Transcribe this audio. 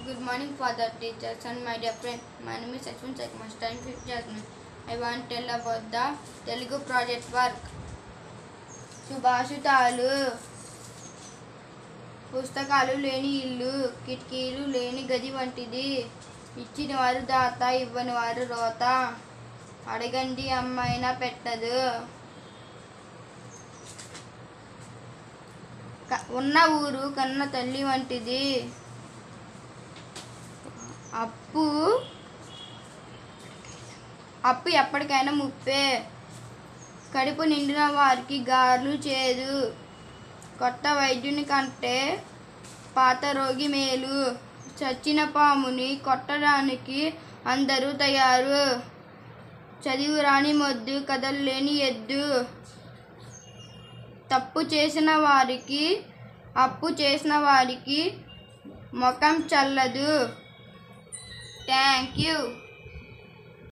Good morning, father, teachers, and my dear friend. My name is Ashwin Sekmas, time 5 Jasmine. I want to tell about the Telugu project work. సుభాషితాలు పుస్తకాలు లేని ఇల్లు కిటికీలు లేని గది వంటిది ఇచ్చిన వారు దాత ఇవ్వని వారు రోత అడగండి అమ్మైనా పెట్టదు క- ఉన్న ఊరు కన్న తల్లి వంటిది అప్పు అప్పు ఎప్పటికైనా ముప్పే కడుపు నిండిన వారికి గార్లు చేదు కొత్త వైద్యుని కంటే పాత రోగి మేలు చచ్చిన పాముని కొట్టడానికి అందరూ తయారు చదివు రాని మొద్దు కథలు లేని ఎద్దు తప్పు చేసిన వారికి అప్పు చేసిన వారికి ముఖం చల్లదు థ్యాంక్ యూ